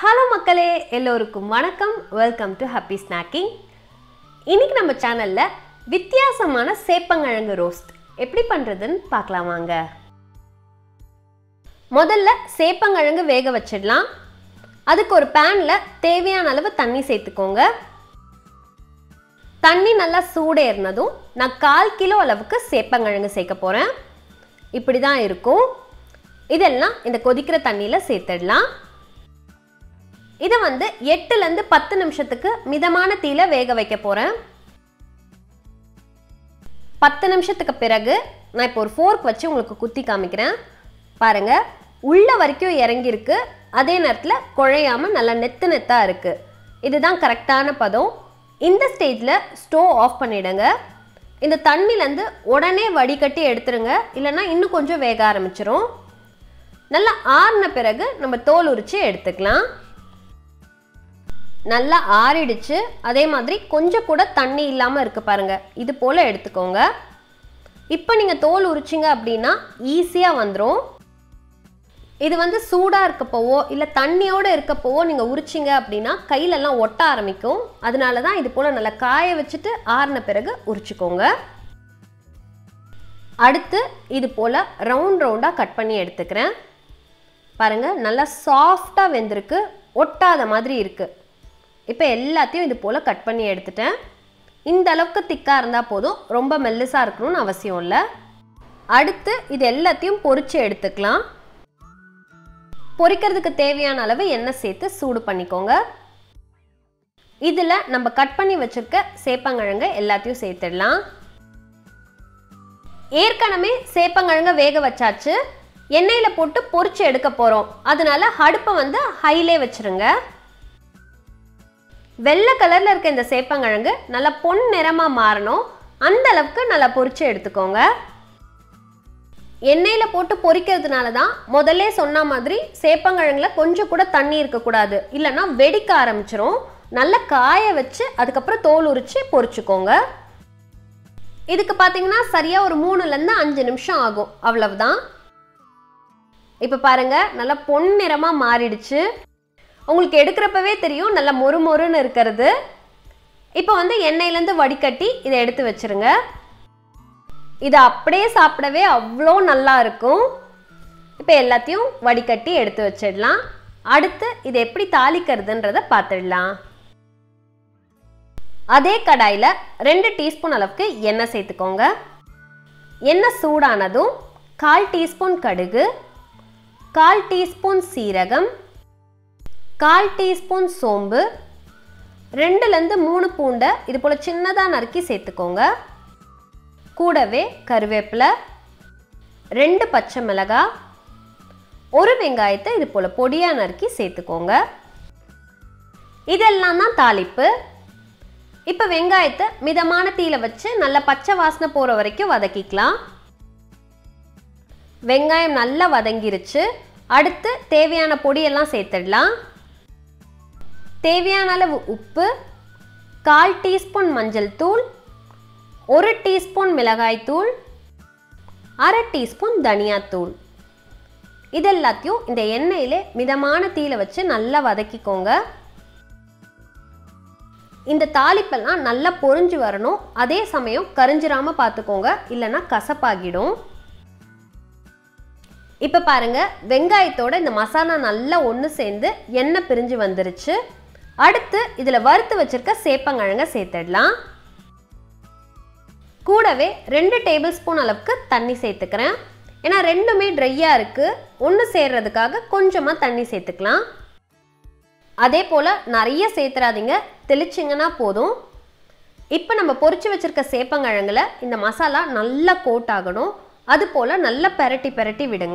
hello மக்களே எல்லோருக்கும் வணக்கம் வெல்கம் டு ஹாப்பி ஸ்நாக்கிங் இன்னைக்கு நம்ம சேனலில் வித்தியாசமான சேப்பங்கிழங்கு ரோஸ்ட் எப்படி பண்ணுறதுன்னு பார்க்கலாம் வாங்க முதல்ல சேப்பங்கிழங்கு வேக வச்சிடலாம் அதுக்கு ஒரு பேனில் தேவையான அளவு தண்ணி சேர்த்துக்கோங்க தண்ணி நல்லா சூடேறினதும் நான் கால் கிலோ அளவுக்கு சேப்பங்கிழங்கு சேர்க்க போகிறேன் இப்படி தான் இருக்கும் இதெல்லாம் இந்த கொதிக்கிற தண்ணியில் சேர்த்துடலாம் இதை வந்து எட்டுலேருந்து பத்து நிமிஷத்துக்கு மிதமான தீயில வேக வைக்க போகிறேன் பத்து நிமிஷத்துக்கு பிறகு நான் இப்போ ஒரு ஃபோர்க் வச்சு உங்களுக்கு குத்தி காமிக்கிறேன் பாருங்க உள்ள வரைக்கும் இறங்கியிருக்கு அதே நேரத்தில் குழையாம நல்லா நெத்து நெத்தாக இருக்குது இதுதான் கரெக்டான பதம் இந்த ஸ்டேஜில் ஸ்டோவ் ஆஃப் பண்ணிடுங்க இந்த தண்ணிலேருந்து உடனே வடிகட்டி எடுத்துருங்க இல்லைன்னா இன்னும் கொஞ்சம் வேக ஆரம்பிச்சிரும் நல்லா ஆறின பிறகு நம்ம தோல் உரித்து எடுத்துக்கலாம் நல்லா ஆறிடுச்சு அதே மாதிரி கொஞ்சம் கூட தண்ணி இல்லாமல் இருக்குது பாருங்கள் இது போல் எடுத்துக்கோங்க இப்போ நீங்கள் தோல் உரிச்சிங்க அப்படின்னா ஈஸியாக வந்துடும் இது வந்து சூடாக இருக்கப்போவோ இல்லை தண்ணியோடு இருக்கப்போவோ நீங்கள் உரிச்சிங்க அப்படின்னா கையிலெல்லாம் ஒட்ட ஆரம்பிக்கும் அதனால தான் இது போல் நல்லா காய வச்சுட்டு ஆறின பிறகு உரிச்சுக்கோங்க அடுத்து இது போல் ரவுண்ட் ரவுண்டாக கட் பண்ணி எடுத்துக்கிறேன் பாருங்கள் நல்லா சாஃப்டாக வெந்திருக்கு ஒட்டாத மாதிரி இருக்குது இப்போ எல்லாத்தையும் இது போல் கட் பண்ணி எடுத்துட்டேன் இந்த அளவுக்கு திக்காக இருந்தால் போதும் ரொம்ப மெல்லிசாக இருக்கணும்னு அவசியம் இல்லை அடுத்து இது எல்லாத்தையும் பொரிச்சு எடுத்துக்கலாம் பொரிக்கிறதுக்கு தேவையான அளவு எண்ணெய் சேர்த்து சூடு பண்ணிக்கோங்க இதில் நம்ம கட் பண்ணி வச்சுருக்க சேப்பங்கிழங்க எல்லாத்தையும் சேர்த்துடலாம் ஏற்கனவே சேப்பங்கிழங்க வேக வச்சாச்சு எண்ணெயில் போட்டு பொரிச்சு எடுக்க போகிறோம் அதனால அடுப்பை வந்து ஹைலே வச்சுருங்க வெள்ளை கலரில் இருக்க இந்த சேப்பங்கிழங்கு நல்லா பொன் நிறமாக மாறணும் அந்த அளவுக்கு நல்லா பொரிச்சு எடுத்துக்கோங்க எண்ணெயில் போட்டு பொரிக்கிறதுனால தான் முதல்ல சொன்ன மாதிரி சேப்பங்கிழங்குல கொஞ்சம் கூட தண்ணி இருக்கக்கூடாது இல்லைன்னா வெடிக்க ஆரம்பிச்சிரும் நல்லா காய வச்சு அதுக்கப்புறம் தோல் உரித்து பொரிச்சுக்கோங்க இதுக்கு பார்த்தீங்கன்னா சரியாக ஒரு மூணுலேருந்து அஞ்சு நிமிஷம் ஆகும் அவ்வளவுதான் இப்போ பாருங்க நல்லா பொன்னிறமாக மாறிடுச்சு உங்களுக்கு எடுக்கிறப்பவே தெரியும் நல்லா மொறு மொறுன்னு இருக்கிறது இப்போ வந்து எண்ணெயிலேருந்து வடிகட்டி இதை எடுத்து வச்சிருங்க இதை அப்படியே சாப்பிடவே அவ்வளோ நல்லா இருக்கும் இப்போ எல்லாத்தையும் வடிகட்டி எடுத்து வச்சிடலாம் அடுத்து இதை எப்படி தாளிக்கிறதுன்றதை பார்த்துடலாம் அதே கடாயில் ரெண்டு டீஸ்பூன் அளவுக்கு எண்ணெய் சேர்த்துக்கோங்க எண்ணெய் சூடானதும் கால் டீஸ்பூன் கடுகு கால் டீஸ்பூன் சீரகம் கால் டீஸ்பூன் சோம்பு ரெண்டுலேருந்து மூணு பூண்டை இது போல் சின்னதாக நறுக்கி சேர்த்துக்கோங்க கூடவே கருவேப்பிலை ரெண்டு பச்சை மிளகாய் ஒரு வெங்காயத்தை இது போல் பொடியாக நறுக்கி சேர்த்துக்கோங்க இதெல்லாம் தான் தாளிப்பு இப்போ வெங்காயத்தை மிதமான தீயில வச்சு நல்லா பச்சை வாசனை போகிற வரைக்கும் வதக்கிக்கலாம் வெங்காயம் நல்லா வதங்கிருச்சு அடுத்து தேவையான பொடியெல்லாம் சேர்த்துடலாம் தேவையான அளவு உப்பு கால் டீஸ்பூன் மஞ்சள் தூள் ஒரு டீஸ்பூன் மிளகாய் தூள் அரை டீஸ்பூன் தனியாத்தூள் இது எல்லாத்தையும் இந்த எண்ணெயிலே மிதமான தீயில வச்சு நல்லா வதக்கிக்கோங்க இந்த தாளிப்பெல்லாம் நல்லா பொரிஞ்சு வரணும் அதே சமயம் கரிஞ்சிராம பார்த்துக்கோங்க இல்லைன்னா கசப்பாகிடும் இப்போ பாருங்க வெங்காயத்தோட இந்த மசாலா நல்லா ஒன்று சேர்ந்து எண்ணெய் பிரிஞ்சு வந்துருச்சு அடுத்து இதில் வறுத்து வச்சிருக்க சேப்பங்கிழங்க சேர்த்துடலாம் கூடவே ரெண்டு டேபிள் ஸ்பூன் அளவுக்கு தண்ணி சேர்த்துக்கிறேன் ஏன்னா ரெண்டுமே ட்ரையாக இருக்குது ஒன்று சேர்றதுக்காக கொஞ்சமாக தண்ணி சேர்த்துக்கலாம் அதே போல் நிறைய சேர்த்துறாதீங்க தெளிச்சிங்கன்னா போதும் இப்போ நம்ம பொரிச்சு வச்சுருக்க சேப்பங்கிழங்குல இந்த மசாலா நல்லா கோட் ஆகணும் அது போல் நல்லா பெரட்டி பெரட்டி விடுங்க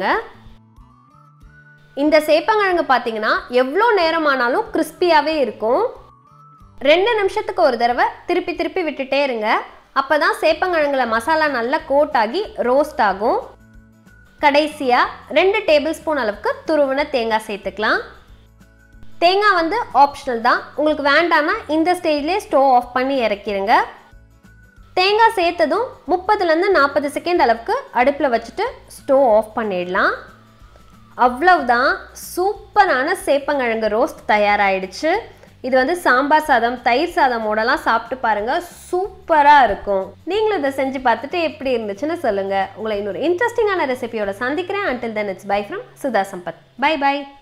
இந்த சேப்பங்கிழங்கு பார்த்தீங்கன்னா எவ்வளோ நேரமானாலும் கிறிஸ்பியாகவே இருக்கும் ரெண்டு நிமிஷத்துக்கு ஒரு தடவை திருப்பி திருப்பி விட்டுட்டே இருங்க அப்போ தான் சேப்பங்கிழங்குல மசாலா நல்லா கோட் ஆகி ரோஸ்ட் ஆகும் கடைசியாக ரெண்டு டேபிள் ஸ்பூன் அளவுக்கு துருவின தேங்காய் சேர்த்துக்கலாம் தேங்காய் வந்து ஆப்ஷனல் தான் உங்களுக்கு வேண்டாம்னா இந்த ஸ்டேஜ்லேயே ஸ்டோவ் ஆஃப் பண்ணி இறக்கிடுங்க தேங்காய் சேர்த்ததும் முப்பதுலேருந்து நாற்பது செகண்ட் அளவுக்கு அடுப்பில் வச்சுட்டு ஸ்டோவ் ஆஃப் பண்ணிடலாம் அவ்வளவுதான் சூப்பரான சேப்பங்கிழங்கு ரோஸ்ட் தயாராகிடுச்சு இது வந்து சாம்பார் சாதம் தயிர் சாதமோடலாம் சாப்பிட்டு பாருங்க சூப்பராக இருக்கும் நீங்களும் இதை செஞ்சு பார்த்துட்டு எப்படி இருந்துச்சுன்னு சொல்லுங்க உங்களை இன்னொரு இன்ட்ரெஸ்டிங்கான ரெசிபியோட சந்திக்கிறேன் until then it's bye from Sudha Sampath bye by